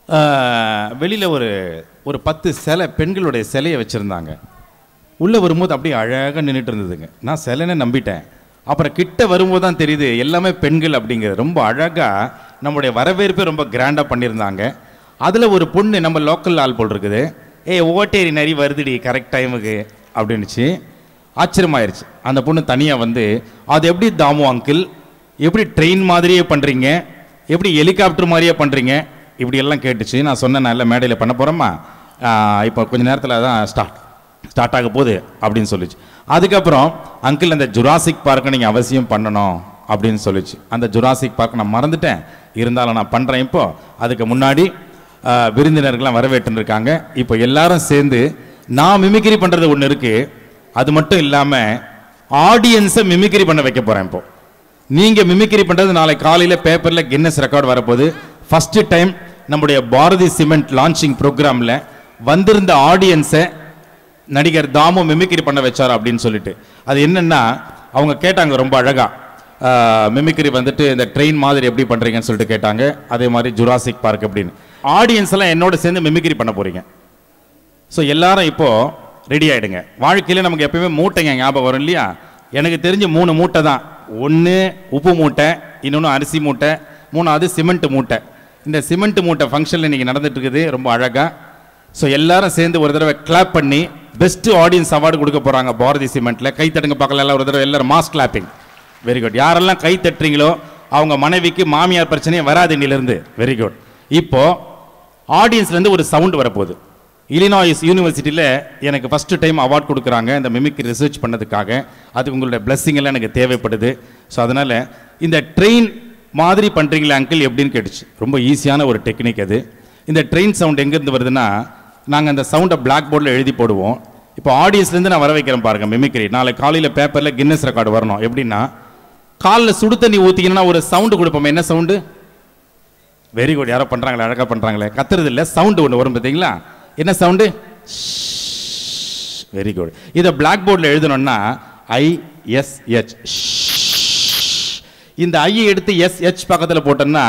வெளியில் ஒரு ஒரு பத்து சிலை பெண்களுடைய சிலையை வச்சுருந்தாங்க உள்ளே வரும்போது அப்படியே அழகாக நின்றுட்டு இருந்ததுங்க நான் சிலைன்னு நம்பிட்டேன் அப்புறம் கிட்ட வரும்போது தான் தெரியுது எல்லாமே பெண்கள் அப்படிங்கிறது ரொம்ப அழகாக நம்முடைய வரவேற்பை ரொம்ப கிராண்டாக பண்ணியிருந்தாங்க அதில் ஒரு பொண்ணு நம்ம லோக்கல் ஆள் போல் இருக்குது ஏய் ஓட்டேரி நரி வருதுடி கரெக்ட் டைமுக்கு அப்படின்னுச்சு ஆச்சரியமாயிருச்சு அந்த பொண்ணு தனியாக வந்து அது எப்படி தாமு அங்கிள் எப்படி ட்ரெயின் மாதிரியே பண்ணுறீங்க எப்படி ஹெலிகாப்டர் மாதிரியே பண்ணுறீங்க இப்படி எல்லாம் கேட்டுச்சு நான் சொன்னேன் நல்ல மேடையில் பண்ண போகிறோமா இப்போ கொஞ்ச நேரத்தில் தான் ஸ்டார்ட் ஸ்டார்ட் ஆக போகுது அப்படின்னு சொல்லிச்சு அதுக்கப்புறம் அங்கிள் அந்த ஜுராசிக் பார்க்கை நீங்கள் அவசியம் பண்ணணும் அப்படின்னு சொல்லிச்சு அந்த ஜுராசிக் பார்க் நான் மறந்துட்டேன் இருந்தாலும் நான் பண்ணுறேன் இப்போ அதுக்கு முன்னாடி ஆ, விருந்தினர்கள்லாம் வரவேற்றுன்னு இருக்காங்க இப்போ எல்லாரும் சேர்ந்து நான் மிமிக்ரி பண்ணுறது ஒன்று இருக்குது அது மட்டும் இல்லாமல் ஆடியன்ஸை மிமிக்ரி பண்ண வைக்க போகிறேன் இப்போ நீங்கள் மிமிக்ரி பண்ணுறது நாளை காலையில் பேப்பரில் கின்னஸ் ரெக்கார்ட் வரப்போகுது ஃபஸ்ட்டு டைம் நம்முடைய பாரதி சிமெண்ட் லான்ச்சிங் ப்ரோக்ராமில் வந்திருந்த ஆடியன்ஸை நடிகர் தாமு மிமிக்ரி பண்ண வச்சார் அப்படின்னு சொல்லிட்டு அது என்னன்னா அவங்க கேட்டாங்க ரொம்ப அழகா மிமிக்ரி வந்துட்டு இந்த ட்ரெயின் மாதிரி எப்படி பண்றீங்கன்னு சொல்லிட்டு கேட்டாங்க அதே மாதிரி ஜுராசிக் பார்க் அப்படின்னு ஆடியன்ஸ் எல்லாம் என்னோட சேர்ந்து மிமிக்ரி பண்ண போறீங்க ஸோ எல்லாரும் இப்போ ரெடி ஆயிடுங்க வாழ்க்கையில் நமக்கு எப்பயுமே மூட்டைங்க ஞாபகம் வரும் இல்லையா எனக்கு தெரிஞ்ச மூணு மூட்டை தான் ஒன்று உப்பு மூட்டை இன்னொன்று அரிசி மூட்டை மூணாவது சிமெண்ட் மூட்டை இந்த சிமெண்ட் மூட்டை ஃபங்க்ஷனில் இன்னைக்கு நடந்துட்டு இருக்குது ரொம்ப அழகாக ஸோ எல்லாரும் சேர்ந்து ஒரு தடவை கிளாப் பண்ணி பெஸ்ட் ஆடியன்ஸ் அவார்டு கொடுக்க போகிறாங்க பாரதி சிமெண்ட்டில் கை தட்டுங்க பார்க்கலாம் எல்லாம் ஒரு தடவை எல்லாரும் மாஸ் கிளாப்பிங் வெரி குட் யாரெல்லாம் கை தட்டுறீங்களோ அவங்க மனைவிக்கு மாமியார் பிரச்சனையே வராது இன்னிலிருந்து வெரி குட் இப்போ ஆடியன்ஸ்லேருந்து ஒரு சவுண்ட் வரப்போகுது இலினாய்ஸ் யூனிவர்சிட்டியில் எனக்கு ஃபஸ்ட்டு டைம் அவார்ட் கொடுக்குறாங்க இந்த மிமிக் ரிசர்ச் பண்ணதுக்காக அதுக்கு உங்களுடைய blessing எல்லாம் எனக்கு தேவைப்படுது ஸோ அதனால் இந்த ட்ரெயின் மாதிரி பண்ணுறீங்களா அங்கிள் எப்படின்னு கேட்டுச்சு ரொம்ப ஈஸியான ஒரு டெக்னிக் அது இந்த ட்ரெயின் சவுண்ட் எங்கேருந்து வருதுன்னா நாங்கள் அந்த சவுண்டை பிளாக் போர்டில் எழுதி போடுவோம் இப்போ ஆடியன்ஸ்லேருந்து நான் வர வைக்கிறேன் பாருங்க மிமிக்ரி நாளை காலையில் பேப்பரில் கின்னஸ் ரெக்கார்டு வரணும் எப்படின்னா காலில் சுடு தண்ணி ஊற்றிங்கன்னா ஒரு சவுண்டு கொடுப்போம் என்ன சவுண்டு வெரி குட் யாரோ பண்றாங்களே அழகா பண்றாங்களே கத்துறது இல்ல சவுண்ட் ஒன்று வரும் பார்த்தீங்களா என்ன சவுண்டு வெரி குட் இதை பிளாக் போர்டில் எழுதணும்னா ஐ எஸ் எச் இந்த ஐயை எடுத்து எஸ் எச் பக்கத்தில் போட்டோம்னா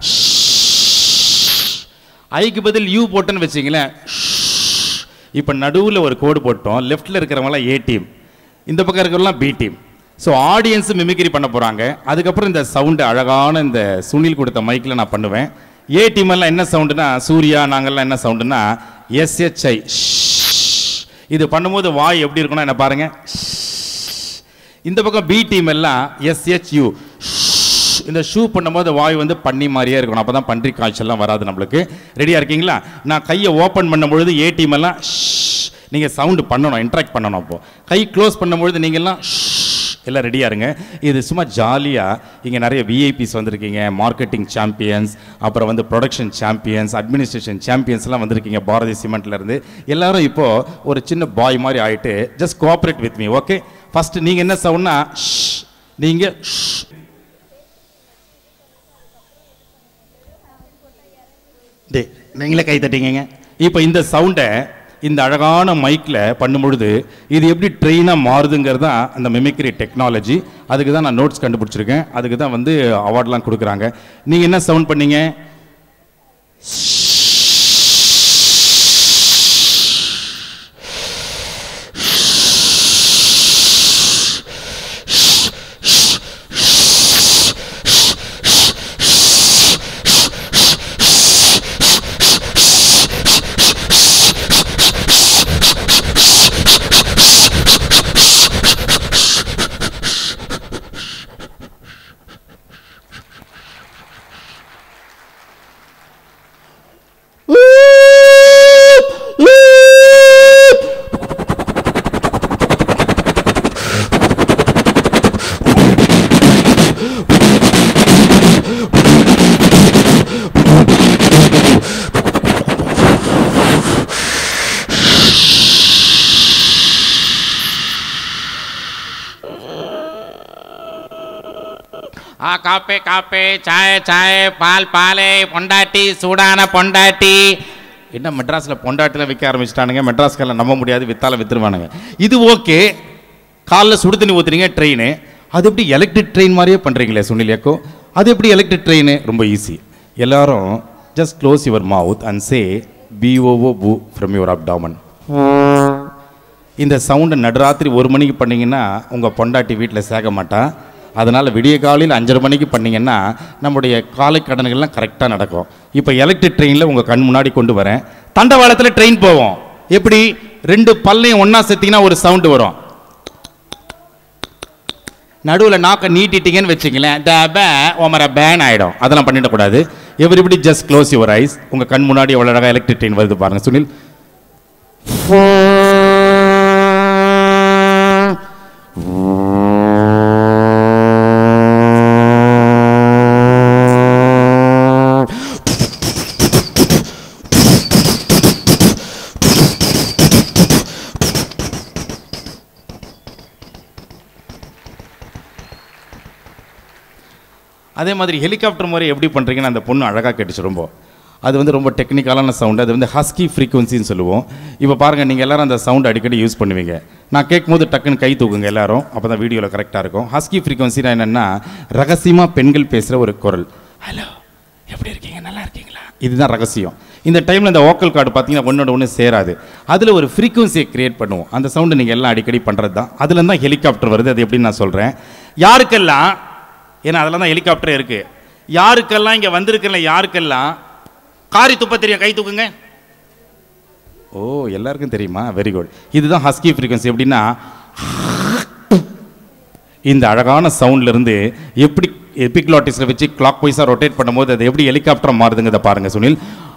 ஐக்கு பதில் யூ போட்டேன்னு வச்சிங்களேன் இப்போ நடுவில் ஒரு கோடு போட்டோம் லெஃப்டில் இருக்கிறவங்களாம் ஏ டீம் இந்த பக்கம் இருக்கிறவங்களாம் B team so audience mimicry பண்ண போகிறாங்க அதுக்கப்புறம் இந்த சவுண்டு அழகான இந்த சுனில் கொடுத்த மைக்கில் நான் பண்ணுவேன் ஏ டீம் எல்லாம் என்ன சவுண்டுனா சூர்யா நாங்கள்லாம் என்ன சவுண்டுனா எஸ்ஹெச்ஐ இது பண்ணும்போது வாய் எப்படி இருக்கும்னா என்ன பாருங்க இந்த பக்கம் பி டீம் எல்லாம் எஸ்ஹெச்யூ இந்த ஷூ பண்ணும்போது வாய் வந்து பண்ணி மாதிரியே இருக்கணும் அப்போ தான் பன்றி காய்ச்சல்லாம் வராது நம்மளுக்கு ரெடியாக இருக்கீங்களா நான் கையை ஓப்பன் பண்ணும் பொழுது ஏ டீம் எல்லாம் நீங்கள் சவுண்டு பண்ணணும் இன்ட்ராக்ட் பண்ணணும் அப்போ கை க்ளோஸ் பண்ணும்பொழுது நீங்க எல்லாம் எல்லாம் ரெடியாக இருங்க இது சும்மா ஜாலியாக இங்கே நிறைய விஐபிஸ் வந்திருக்கீங்க மார்க்கெட்டிங் சாம்பியன்ஸ் அப்புறம் வந்து ப்ரொடக்ஷன் சாம்பியன்ஸ் அட்மினிஸ்ட்ரேஷன் சாம்பியன்ஸ்லாம் வந்திருக்கீங்க பாரதி சிமெண்ட்ல இருந்து எல்லாரும் இப்போ ஒரு சின்ன பாய் மாதிரி ஆயிட்டு just cooperate with me okay first நீங்கள் என்ன சவுண்ட்னா நீங்கள் டே நீங்களே கை தட்டிங்க இப்போ இந்த சவுண்டை இந்த அழகான மைக்கில் பண்ணும்பொழுது இது எப்படி ட்ரெயினாக மாறுதுங்கிறது தான் அந்த மிமிக்ரி டெக்னாலஜி அதுக்கு தான் நான் நோட்ஸ் கண்டுபிடிச்சிருக்கேன் அதுக்கு தான் வந்து அவார்ட்லாம் கொடுக்குறாங்க நீங்கள் என்ன சவுண்ட் பண்ணீங்க ஆ காப்பி காப்பி சாய சாய பால் பாலே பொண்டாட்டி சூடான பொண்டாட்டி என்ன மெட்ராஸில் பொண்டாட்டில் விற்க ஆரம்பிச்சிட்டானுங்க மெட்ராஸ்க்கெல்லாம் நம்ப முடியாது வித்தாலும் வித்துருவானுங்க இது ஓகே காலைல சுடு தண்ணி ஊற்றுறீங்க ட்ரெயின் அது எப்படி எலக்ட்ரிக் ட்ரெயின் மாதிரியே பண்ணுறீங்களே சுனில் ஏக்கோ அது எப்படி எலக்ட்ரிக் ட்ரெயின் ரொம்ப ஈஸி எல்லாரும் just close your mouth and say POO poo from your abdomen இந்த சவுண்டை நடுராத்திரி ஒரு மணிக்கு பண்ணீங்கன்னா உங்கள் பொண்டாட்டி வீட்டில் சேர்க்க மாட்டா அதனால் விடிய காலையில் அஞ்சரை மணிக்கு பண்ணீங்கன்னா நம்முடைய காலை கடன்கள்லாம் கரெக்டாக நடக்கும் இப்போ எலக்ட்ரிக் ட்ரெயினில் உங்கள் கண் முன்னாடி கொண்டு வரேன் தண்டவாளத்தில் ட்ரெயின் போவோம் எப்படி ரெண்டு பல்லையும் ஒன்றா சேர்த்திங்கன்னா ஒரு சவுண்டு வரும் நடுவில் நாக்கை நீட்டிட்டீங்கன்னு வச்சுங்களேன் த பே ஓமர பேன் ஆகிடும் அதெல்லாம் பண்ணிடக்கூடாது everybody just close your eyes உங்கள் கண் முன்னாடி எவ்வளோ அழகாக எலக்ட்ரிக் ட்ரெயின் வருது பாருங்கள் சுனில் அதே மாதிரி ஹெலிகாப்டர் முறை எப்படி பண்ணுறீங்கன்னு அந்த பொண்ணு அழகாக கேட்டுச்சு ரொம்ப அது வந்து ரொம்ப டெக்னிக்கலான சவுண்டு அது வந்து ஹஸ்கி ஃப்ரீக்வன்சின்னு சொல்லுவோம் இப்போ பாருங்கள் நீங்கள் எல்லாரும் அந்த சவுண்ட் அடிக்கடி யூஸ் பண்ணுவீங்க நான் கேட்கும்போது டக்குன்னு கை தூக்குங்க எல்லாரும் அப்போ தான் வீடியோவில் கரெக்டாக இருக்கும் ஹஸ்கி ஃப்ரீக்வன்சினா என்னென்னா ரகசியமாக பெண்கள் பேசுகிற ஒரு குரல் ஹலோ எப்படி இருக்கீங்க நல்லா இருக்கீங்களா இதுதான் ரகசியம் இந்த டைமில் இந்த ஓக்கல் கார்டு பார்த்தீங்கன்னா ஒன்றோட ஒன்று சேராது அதில் ஒரு ஃப்ரீக்வன்சியை கிரியேட் பண்ணுவோம் அந்த சவுண்டு நீங்கள் எல்லாம் அடிக்கடி பண்ணுறது தான் அதில் தான் ஹெலிகாப்டர் வருது அது எப்படின்னு நான் சொல்கிறேன் யாருக்கெல்லாம் ஏன்னா அதெல்லாம் தான் ஹெலிகாப்டர் இருக்குது யாருக்கெல்லாம் இங்கே வந்திருக்கல யாருக்கெல்லாம் காரி துப்ப தெரியும் கை தூக்குங்க ஓ எல்லாருக்கும் தெரியுமா வெரி குட் இதுதான் ஹஸ்கி ஃப்ரீக்வன்சி எப்படின்னா இந்த அழகான சவுண்ட்ல இருந்து எப்படி எபிக்லாட்டிஸில் வச்சு கிளாக் வைஸாக ரொட்டேட் பண்ணும்போது அது எப்படி ஹெலிகாப்டர் மாறுதுங்கிறத பாருங்க சுனில்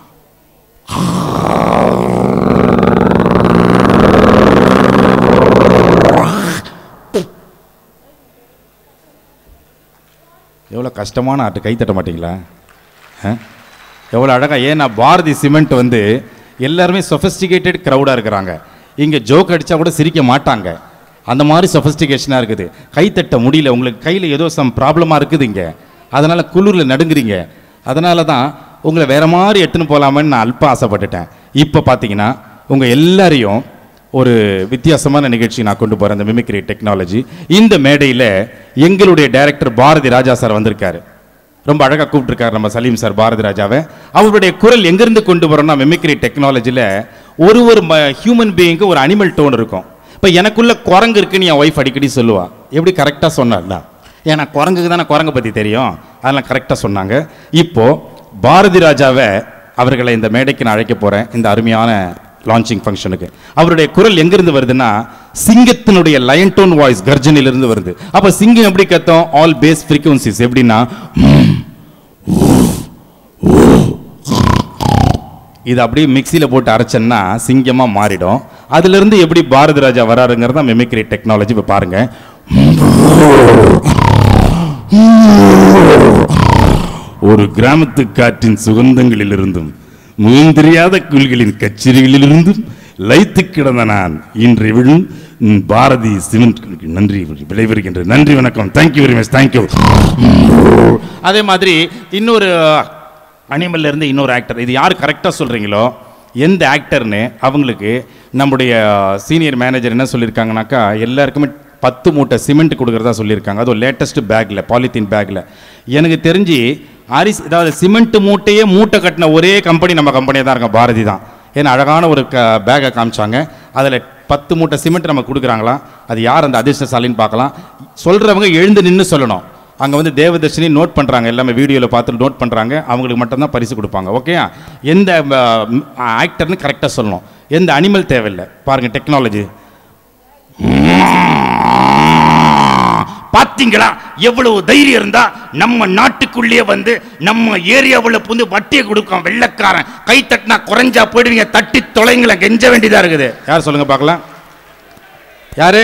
எவ்வளோ கஷ்டமான ஆட்டு கை தட்ட மாட்டீங்களா ஆ? எவ்வளோ அழகா ஏன்னா பாரதி சிமெண்ட் வந்து எல்லாருமே சொஃபஸ்டிகேட்டட் க்ரௌடாக இருக்கிறாங்க இங்கே ஜோக் அடித்தா கூட சிரிக்க மாட்டாங்க அந்த மாதிரி சொஃபஸ்டிகேஷனாக இருக்குது கை தட்ட முடியல உங்களுக்கு கையில் ஏதோ சம் ப்ராப்ளமாக இருக்குது இங்கே அதனால் குளிரில் நடுங்குறீங்க அதனால தான் உங்களை வேற மாதிரி எடுத்துன்னு போகலாமன்னு நான் அல்ப ஆசைப்பட்டுட்டேன் இப்போ பார்த்தீங்கன்னா உங்கள் எல்லாரையும் ஒரு வித்தியாசமான நிகழ்ச்சி நான் கொண்டு போகிறேன் இந்த மிமிக்ரி டெக்னாலஜி இந்த மேடையில் எங்களுடைய டைரக்டர் பாரதி ராஜா சார் வந்திருக்காரு ரொம்ப அழகாக கூப்பிட்டுருக்காரு நம்ம சலீம் சார் பாரதி ராஜாவை அவருடைய குரல் எங்கிருந்து கொண்டு வரோம்னா மிமிக்ரி டெக்னாலஜியில் ஒரு ஒரு ஹியூமன் பீயிங்க்கு ஒரு அனிமல் டோன் இருக்கும் இப்போ எனக்குள்ள குரங்கு இருக்குன்னு என் ஒய்ஃப் அடிக்கடி சொல்லுவா எப்படி கரெக்டாக சொன்னார்ல ஏன்னா குரங்குக்கு தானே குரங்கை பற்றி தெரியும் அதெல்லாம் கரெக்டாக சொன்னாங்க இப்போ பாரதி ராஜாவை அவர்களை இந்த மேடைக்கு நான் அழைக்க போகிறேன் இந்த அருமையான லான்ச்சிங் ஃபங்க்ஷனுக்கு அவருடைய குரல் எங்கிருந்து வருதுன்னா சிங்கத்தினுடைய லயன் டோன் வாய்ஸ் கர்ஜனிலிருந்து வருது அப்போ சிங்கம் எப்படி கத்தோம் ஆல் பேஸ் ஃப்ரீக்வன்சிஸ் எப்படின்னா இது அப்படியே மிக்சியில் போட்டு அரைச்சேன்னா சிங்கமாக மாறிடும் அதிலிருந்து எப்படி பாரதி ராஜா வராருங்கிறது தான் மிமிக்ரி டெக்னாலஜி இப்போ பாருங்க ஒரு கிராமத்து காற்றின் சுகந்தங்களிலிருந்தும் முகந்தெரியாத குயில்களின் கச்சேரிகளிலிருந்தும் லைத்து கிடந்த நான் இன்று விழும் ம், பாரதி சிமெண்ட் நன்றி விடைபெறுகின்றேன் நன்றி வணக்கம் தேங்க்யூ வெரி மச் தேங்க்யூ அதே மாதிரி இன்னொரு அனிமல்ல இருந்து இன்னொரு ஆக்டர் இது யார் கரெக்டாக சொல்கிறீங்களோ எந்த ஆக்டர்னு அவங்களுக்கு நம்முடைய சீனியர் மேனேஜர் என்ன சொல்லியிருக்காங்கனாக்கா எல்லாருக்குமே பத்து மூட்டை சிமெண்ட் கொடுக்குறதா சொல்லியிருக்காங்க அதுவும் லேட்டஸ்ட் பேக்கில் பாலித்தீன் பேக்கில் எனக்கு தெரிஞ்சு அரிசி அதாவது சிமெண்ட் மூட்டையே மூட்டை கட்டின ஒரே கம்பெனி நம்ம கம்பெனியாக தான் இருக்கோம் பாரதி தான் ஏன்னா அழகான ஒரு க பேக்கை காமிச்சாங்க அதில் பத்து மூட்டை சிமெண்ட் நம்ம கொடுக்குறாங்களாம் அது யார் அந்த அதிர்ஷ்டசாலின்னு பார்க்கலாம் சொல்கிறவங்க எழுந்து நின்று சொல்லணும் அங்கே வந்து தேவதர்ஷினி நோட் பண்ணுறாங்க எல்லாமே வீடியோவில் பார்த்து நோட் பண்ணுறாங்க அவங்களுக்கு மட்டும்தான் பரிசு கொடுப்பாங்க ஓகே எந்த ஆக்டர்னு கரெக்டாக சொல்லணும் எந்த அனிமல் தேவையில்லை பாருங்கள் டெக்னாலஜி பாத்தீங்களா எவ்வளவு தைரியம் இருந்தா நம்ம நாட்டுக்குள்ளேயே வந்து நம்ம ஏரியாவுல புந்து வட்டியை கொடுக்கும் வெள்ளக்காரன் கை தட்டினா குறைஞ்சா போயிடுவீங்க தட்டி தொலைங்களேன் கெஞ்ச வேண்டியதா இருக்குது யார் சொல்லுங்க பார்க்கலாம் யாரு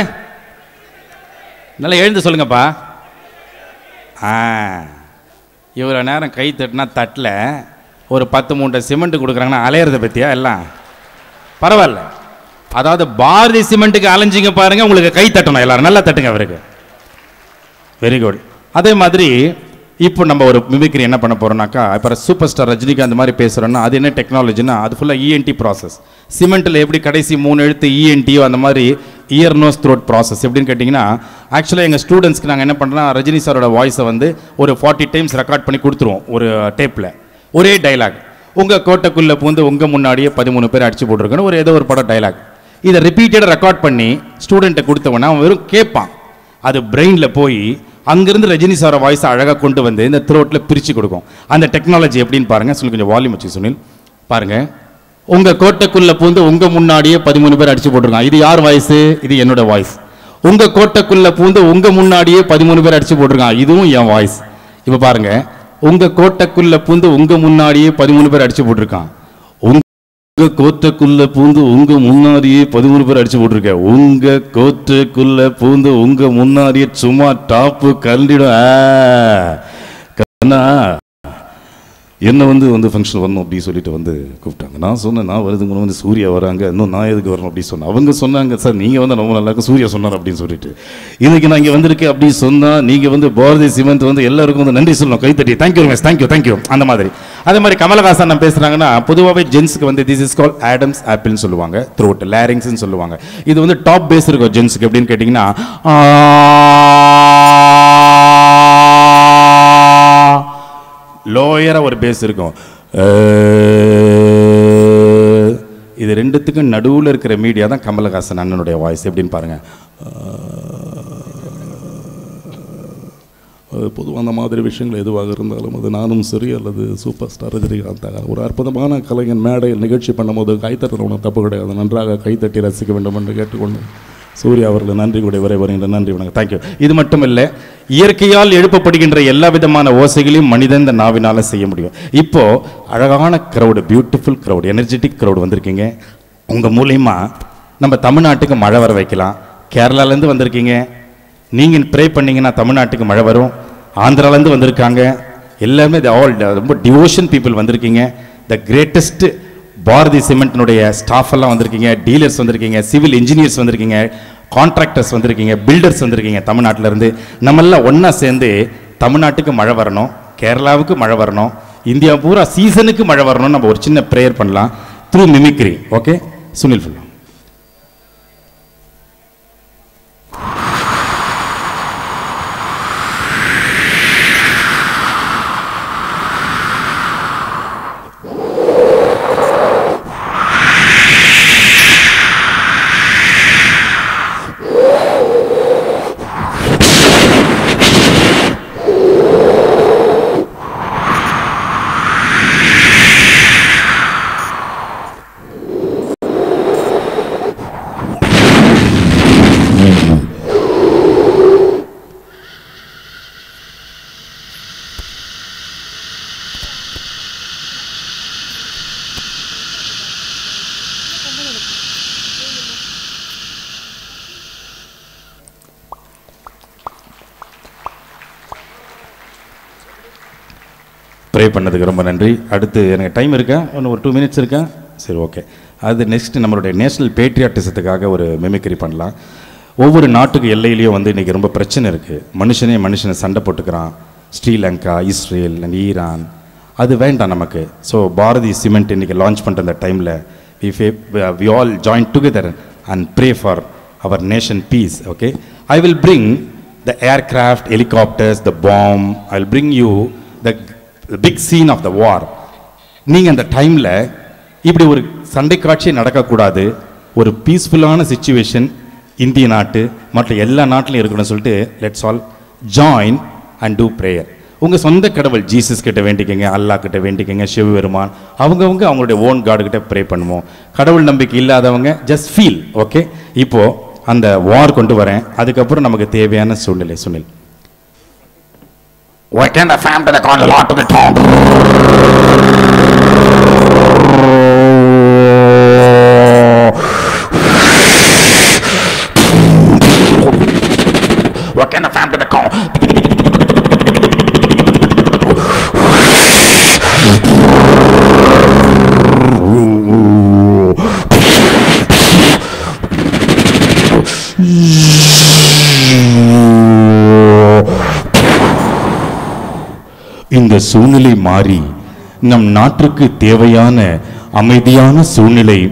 நல்லா எழுந்து சொல்லுங்கப்பா ஆ இவ்வளோ நேரம் கை தட்டினா தட்டில் ஒரு பத்து மூட்டை சிமெண்ட் கொடுக்குறாங்கன்னா அலையிறத பற்றியா எல்லாம் பரவாயில்ல அதாவது பாரதி சிமெண்ட்டுக்கு அலைஞ்சிங்க பாருங்க உங்களுக்கு கை தட்டணும் எல்லாரும் நல்லா தட்டுங்க அவருக்கு வெரி குட் அதே மாதிரி இப்போ நம்ம ஒரு மிமிக்ரி என்ன பண்ண போறோம்னாக்கா இப்போ சூப்பர் ஸ்டார் ரஜினிகாந்த் மாதிரி பேசுகிறோன்னா அது என்ன டெக்னாலஜினா அது ஃபுல்லாக இஎன்டி ப்ராசஸ் சிமெண்ட்டில் எப்படி கடைசி மூணு எழுத்து இஎன்டியோ அந்த மாதிரி இயர் நோஸ் த்ரோட் ப்ராசஸ் எப்படின்னு கேட்டிங்கன்னா ஆக்சுவலாக எங்கள் ஸ்டூடெண்ட்ஸ்க்கு நாங்கள் என்ன பண்ணுறோம்னா ரஜினி சாரோட வாய்ஸை வந்து ஒரு ஃபார்ட்டி டைம்ஸ் ரெக்கார்ட் பண்ணி கொடுத்துருவோம் ஒரு டேப்பில் ஒரே டைலாக் உங்க கோட்டைக்குள்ள பூந்து உங்க முன்னாடியே பதிமூணு பேர் அடிச்சு போட்டிருக்கணும் ஒரு ஏதோ ஒரு படம் டைலாக் இதை ரிப்பீட்டடாக ரெக்கார்ட் பண்ணி ஸ்டூடெண்ட்டை கொடுத்தவொடனே அவன் வெறும் கேட்பான் அது பிரெயினில் போய் அங்கிருந்து ரஜினி சார வாய்ஸை அழகாக கொண்டு வந்து இந்த த்ரோட்டில் பிரித்து கொடுக்கும் அந்த டெக்னாலஜி எப்படின்னு பாருங்க சொல்லி கொஞ்சம் வால்யூம் வச்சு சுனில் பாருங்க உங்க கோட்டைக்குள்ள பூந்து உங்க முன்னாடியே பதிமூணு பேர் அடிச்சு போட்டிருக்கான் இது யார் வாய்ஸ் இது என்னோட வாய்ஸ் உங்க கோட்டைக்குள்ள பூந்து உங்க முன்னாடியே பதிமூணு பேர் அடிச்சு போட்டிருக்கான் இதுவும் என் வாய்ஸ் இப்போ பாருங்க உங்க கோட்டைக்குள்ள பூந்து உங்க முன்னாடியே பதிமூணு பேர் அடிச்சு போட்டிருக்கான் உங்க கோட்டைக்குள்ள பூந்து உங்க முன்னாடியே பதிமூணு பேர் அடிச்சு போட்டிருக்க உங்க கோட்டைக்குள்ள பூந்து உங்க முன்னாடியே சும்மா டாப்பு கண்டிடும் ஆ. கண்ணா என்ன வந்து வந்து ஃபங்க்ஷன் வரணும் அப்படின்னு சொல்லிட்டு வந்து கூப்பிட்டாங்க நான் சொன்னேன் நான் வருதுக்கு முன்னாடி வந்து சூர்யா வராங்க இன்னும் நான் எதுக்கு வரணும் அப்படின்னு சொன்னேன் அவங்க சொன்னாங்க சார் நீங்கள் வந்து ரொம்ப நல்லா இருக்கும் சூர்யா சொன்னார் அப்படின்னு சொல்லிட்டு இன்னைக்கு நான் இங்கே வந்திருக்கேன் அப்படின்னு சொன்னால் நீங்கள் வந்து பாரதி சிமெண்ட் வந்து எல்லாருக்கும் வந்து நன்றி சொல்லணும் கைத்தட்டி தேங்க்யூ ரமேஷ் தேங்க்யூ தேங்க்யூ அந்த மாதிரி அதே மாதிரி கமலஹாசன் நான் பேசுகிறாங்கன்னா பொதுவாகவே ஜென்ஸுக்கு வந்து திஸ் இஸ் கால் ஆடம்ஸ் ஆப்பிள்னு சொல்லுவாங்க த்ரோட் லேரிங்ஸ்னு சொல்லுவாங்க இது வந்து டாப் பேஸ் இருக்கும் ஜென்ஸுக்கு எப்படின்னு கேட்டிங்கன்னா லோயராக ஒரு பேஸ் இருக்கும் அஹ், இது ரெண்டுத்துக்கும் நடுவில் இருக்கிற மீடியா தான் கமலஹாசன் அண்ணனுடைய வாய்ஸ் எப்படின்னு பாருங்க அது பொதுவாக அந்த மாதிரி விஷயங்கள் எதுவாக இருந்தாலும் அது நானும் சரி அல்லது சூப்பர் ஸ்டார் ரஜினிகாந்தாக ஒரு அற்புதமான கலைஞன் மேடையில் நிகழ்ச்சி பண்ணும்போது கைத்தட்டல் ஒன்றும் தப்பு கிடையாது நன்றாக கைத்தட்டி ரசிக்க வேண்டும் என்று கேட்டுக்கொண்டு சூர்யா அவர்கள் நன்றி கூட வரை வருகின்ற நன்றி வணக்கம் தேங்க்யூ இது மட்டும் இல்லை இயற்கையால் எழுப்பப்படுகின்ற எல்லா விதமான ஓசைகளையும் மனிதன் இந்த நாவினால செய்ய முடியும் இப்போ அழகான crowd beautiful crowd energetic crowd வந்திருக்கீங்க உங்கள் மூலியமா நம்ம தமிழ்நாட்டுக்கு மழை வர வைக்கலாம் கேரளாலேருந்து வந்திருக்கீங்க நீங்கள் ப்ரே பண்ணீங்கன்னா தமிழ்நாட்டுக்கு மழை வரும் ஆந்திராலேருந்து வந்திருக்காங்க எல்லாருமே ஆல் ரொம்ப டிவோஷன் பீப்புள் வந்திருக்கீங்க த கிரேட்டஸ்ட் பாரதி சிமெண்ட்னுடைய ஸ்டாஃப் எல்லாம் வந்திருக்கீங்க டீலர்ஸ் வந்திருக்கீங்க சிவில் இன்ஜினியர்ஸ் வந்திருக்கீங்க கான்ட்ராக்டர்ஸ் வந்திருக்கீங்க பில்டர்ஸ் வந்திருக்கீங்க தமிழ்நாட்டுல இருந்து நம்ம எல்லாம் ஒன்றா சேர்ந்து தமிழ்நாட்டுக்கு மழை வரணும் கேரளாவுக்கு மழை வரணும் இந்தியா பூரா சீசனுக்கு மழை வரணும்னு நம்ம ஒரு சின்ன ப்ரேயர் பண்ணலாம் த்ரூ மிமிக்ரி ஓகே சுனில் ஃபுல்லா ப்ரே பண்ணதுக்கு ரொம்ப நன்றி அடுத்து எனக்கு டைம் இருக்கா இன்னும் ஒரு டூ மினிட்ஸ் இருக்கா சரி ஓகே அது நெக்ஸ்ட் நம்மளுடைய நேஷனல் பேட்ரியாட்டிசத்துக்காக ஒரு மிமிக்ரி பண்ணலாம் ஒவ்வொரு நாட்டுக்கு எல்லையிலையும் வந்து இன்றைக்கி ரொம்ப பிரச்சனை இருக்குது மனுஷனே மனுஷனை சண்டை போட்டுக்கிறான் ஸ்ரீலங்கா இஸ்ரேல் and ஈரான் அது வேண்டாம் நமக்கு ஸோ பாரதி சிமெண்ட் இன்னைக்கு லான்ச் பண்ணுற அந்த டைமில் we all join together and pray for our nation peace okay I will bring the aircraft helicopters the bomb I will bring you the big scene of the war நீங்கள் அந்த டைமில் இப்படி ஒரு சண்டை காட்சி நடக்கக்கூடாது ஒரு பீஸ்ஃபுல்லான சுச்சுவேஷன் இந்திய நாட்டு மற்ற எல்லா நாட்டிலையும் இருக்கணும்னு சொல்லிட்டு let's all join and do prayer உங்கள் சொந்த கடவுள் ஜீசஸ் கிட்ட வேண்டிக்கங்க அல்லாஹ் கிட்ட வேண்டிக்கங்க சிவபெருமான் அவங்கவங்க அவங்களுடைய ஓன் காடு கிட்ட ப்ரே பண்ணுவோம் கடவுள் நம்பிக்கை இல்லாதவங்க ஜஸ்ட் ஃபீல் ஓகே இப்போ அந்த வார் கொண்டு வரேன் அதுக்கப்புறம் நமக்கு தேவையான சூழ்நிலை Sunil What can the fam to the con lot to the top? What can the fam to the con? இந்த சூழ்நிலை மாறி நம் நாட்டிற்கு தேவையான அமைதியான சூழ்நிலை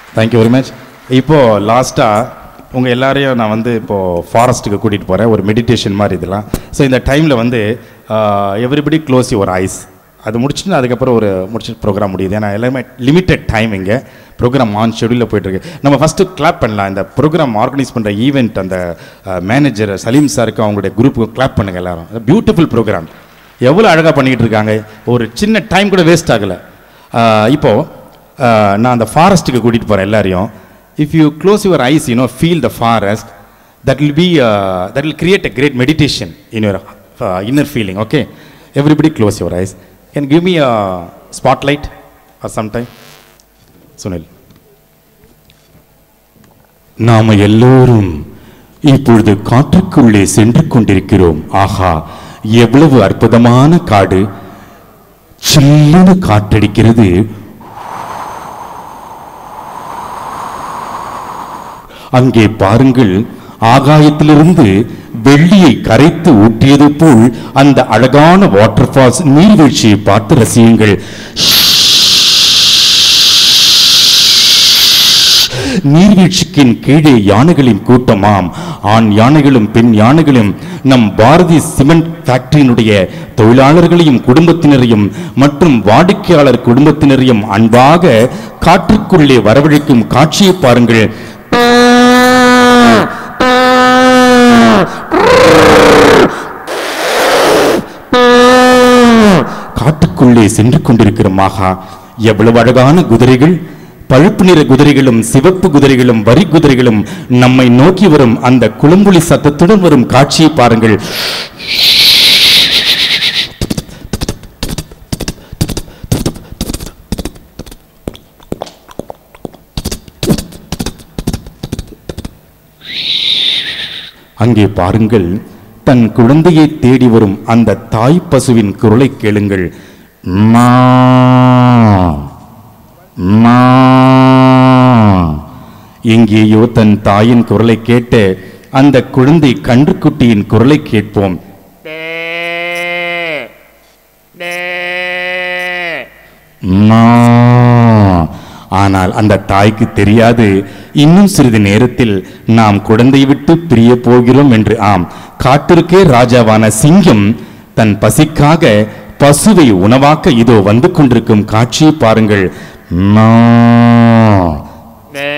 தேங்க்யூ வெரி மச் இப்போ லாஸ்ட்டாக உங்கள் எல்லாரையும் நான் வந்து இப்போது ஃபாரஸ்ட்டுக்கு கூட்டிகிட்டு போகிறேன் ஒரு மெடிடேஷன் மாதிரி இதெல்லாம் ஸோ இந்த டைமில் வந்து எவ்ரிபடி க்ளோஸ் யுவர் ஐஸ் அது முடிச்சுட்டு அதுக்கப்புறம் ஒரு முடிச்சுட்டு ப்ரோக்ராம் முடியுது ஏன்னா எல்லாமே லிமிட்டட் டைம் இங்கே ப்ரோக்ராம் ஆன் ஷெடியூலில் போயிட்டுருக்கு நம்ம ஃபஸ்ட்டு கிளாப் பண்ணலாம் இந்த ப்ரோக்ராம் ஆர்கனைஸ் பண்ணுற ஈவெண்ட் அந்த மேனேஜர் சலீம் சாருக்கு அவங்களுடைய குரூப்புக்கு கிளாப் பண்ணுங்கள் எல்லாரும் பியூட்டிஃபுல் ப்ரோக்ராம் எவ்வளோ அழகாக பண்ணிக்கிட்டு இருக்காங்க ஒரு சின்ன டைம் கூட வேஸ்ட் ஆகலை இப்போது uh, நான் அந்த ஃபாரஸ்ட்டுக்கு கூட்டிகிட்டு போகிறேன் எல்லாரையும் if you close your eyes you know feel the forest that will be that will create a great meditation in your inner feeling okay everybody close your eyes can give me a spotlight or sometime Sunil நாம எல்லோரும் இப்பொழுது காட்டுக்குள்ளே சென்று கொண்டிருக்கிறோம் ஆஹா எவ்வளவு அற்புதமான காடு சில்லுன்னு காற்றடிக்கிறது அங்கே பாருங்கள் ஆகாயத்திலிருந்து வெள்ளியை கரைத்து ஊற்றியது போல் அந்த அழகான வாட்டர் ஃபால்ஸ் நீர்வீழ்ச்சியை பார்த்து ரசியுங்கள் நீர்வீழ்ச்சிக்கின் கீழே யானைகளின் கூட்டமாம் ஆண் யானைகளும் பெண் யானைகளும் நம் பாரதி சிமெண்ட் ஃபேக்டரியினுடைய தொழிலாளர்களையும் குடும்பத்தினரையும் மற்றும் வாடிக்கையாளர் குடும்பத்தினரையும் அன்பாக காற்றுக்குள்ளே வரவழைக்கும் காட்சியை பாருங்கள் காட்டுக்குள்ளே சென்று கொண்டிருக்கிற மாகா எவ்வளவு அழகான குதிரைகள் பழுப்பு நிற குதிரைகளும் சிவப்பு குதிரைகளும் வரி குதிரைகளும் நம்மை நோக்கி வரும் அந்த குளம்புலி சத்தத்துடன் வரும் காட்சியை பாருங்கள் அங்கே பாருங்கள் தன் குழந்தையை தேடி வரும் அந்த தாய் பசுவின் குரலை கேளுங்கள் மா மா எங்கேயோ தன் தாயின் குரலை கேட்டு அந்த குழந்தை கன்றுக்குட்டியின் குரலை கேட்போம் டே டே மா. ஆனால் அந்த தாய்க்கு தெரியாது இன்னும் சிறிது நேரத்தில் நாம் குழந்தை விட்டு பிரிய போகிறோம் என்று ஆம் காட்டிற்கே ராஜாவான சிங்கம் தன் பசிக்காக பசுவை உணவாக்க இதோ வந்து கொண்டிருக்கும் காட்சியை பாருங்கள் மா. டே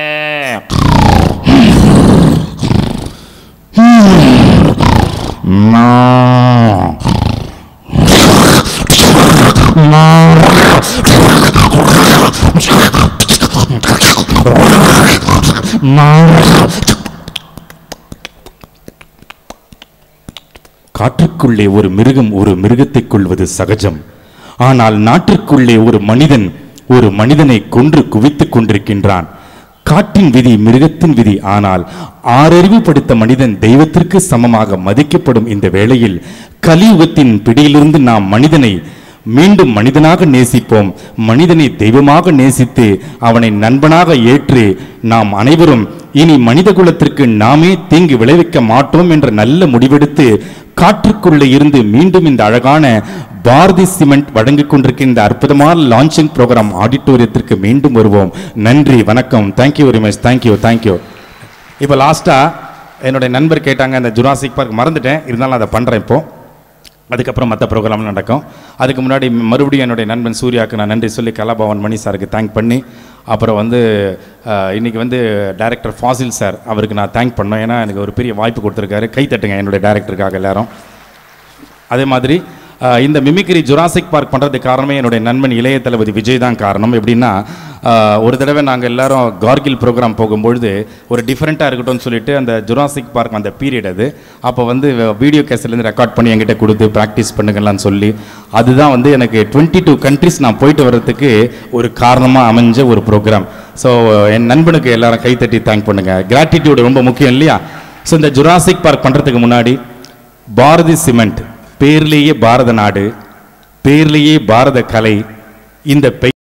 மா. காற்றுக்குள்ளே ஒரு மிருகம் ஒரு மிருகத்தை கொள்வது சகஜம் ஆனால் நாட்டிற்குள்ளே ஒரு மனிதன் ஒரு மனிதனை கொன்று குவித்துக் கொண்டிருக்கின்றான் காட்டின் விதி மிருகத்தின் விதி ஆனால் ஆறறிவு படித்த மனிதன் தெய்வத்திற்கு சமமாக மதிக்கப்படும் இந்த வேளையில் கலியுகத்தின் பிடியிலிருந்து நாம் மனிதனை மீண்டும் மனிதனாக நேசிப்போம் மனிதனை தெய்வமாக நேசித்து அவனை நண்பனாக ஏற்று நாம் அனைவரும் இனி மனித குலத்திற்கு நாமே தீங்கு விளைவிக்க மாட்டோம் என்ற நல்ல முடிவெடுத்து காற்றுக்குள்ளே இருந்து மீண்டும் இந்த அழகான பாரதி சிமெண்ட் வழங்கிக் கொண்டிருக்கிற இந்த அற்புதமான லான்ச்சிங் ப்ரோக்ராம் ஆடிட்டோரியத்திற்கு மீண்டும் வருவோம் நன்றி வணக்கம் thank you very much thank you thank you இப்போ லாஸ்ட்டாக என்னுடைய நண்பர் கேட்டாங்க அந்த ஜுராசிக் பார்க் மறந்துட்டேன் இருந்தாலும் அதை பண்ணுறேன் இப்போ அதுக்கப்புறம் மற்ற ப்ரோக்ராம் நடக்கும் அதுக்கு முன்னாடி மறுபடியும் என்னுடைய நண்பன் சூர்யாவுக்கு நான் நன்றி சொல்லி கலாபவன் மணி சாருக்கு தேங்க் பண்ணி அப்புறம் வந்து அஹ், இன்னைக்கு வந்து டைரக்டர் ஃபாசில் சார் அவருக்கு நான் தேங்க் பண்ணோம் ஏன்னா எனக்கு ஒரு பெரிய வாய்ப்பு கொடுத்துருக்காரு கை தட்டுங்க என்னுடைய டைரக்டருக்காக எல்லாரும் அதே மாதிரி அஹ், இந்த மிமிக்ரி ஜுராசிக் பார்க் பண்ணுறதுக்கு காரணமே என்னுடைய நண்பன் இளைய தளபதி விஜய் தான் காரணம் எப்படின்னா அஹ், ஒரு தடவை நாங்கள் எல்லாரும் கார்கில் ப்ரோக்ராம் போகும்பொழுது ஒரு டிஃப்ரெண்ட்டாக இருக்கட்டும்னு சொல்லிட்டு அந்த ஜுராசிக் பார்க் அந்த பீரியட் அது அப்போ வந்து வீடியோ கேஸ்ட்லேருந்து ரெக்கார்ட் பண்ணி என்கிட்ட கொடுத்து ப்ராக்டிஸ் பண்ணுங்கலாம் சொல்லி அதுதான் வந்து எனக்கு டுவெண்ட்டி டூ கண்ட்ரிஸ் நான் போயிட்டு வர்றதுக்கு ஒரு காரணமாக அமைஞ்ச ஒரு ப்ரோக்ராம் ஸோ என் நண்பனுக்கு எல்லாரும் கைத்தட்டி தேங்க் பண்ணுங்க கிராட்டிடியூடு ரொம்ப முக்கியம் இல்லையா ஸோ இந்த ஜுராசிக் பார்க் பண்ணுறதுக்கு முன்னாடி பாரதி சிமெண்ட் பேர்லேயே பாரத நாடு பேர்லேயே பாரத கலை இந்த பெயர்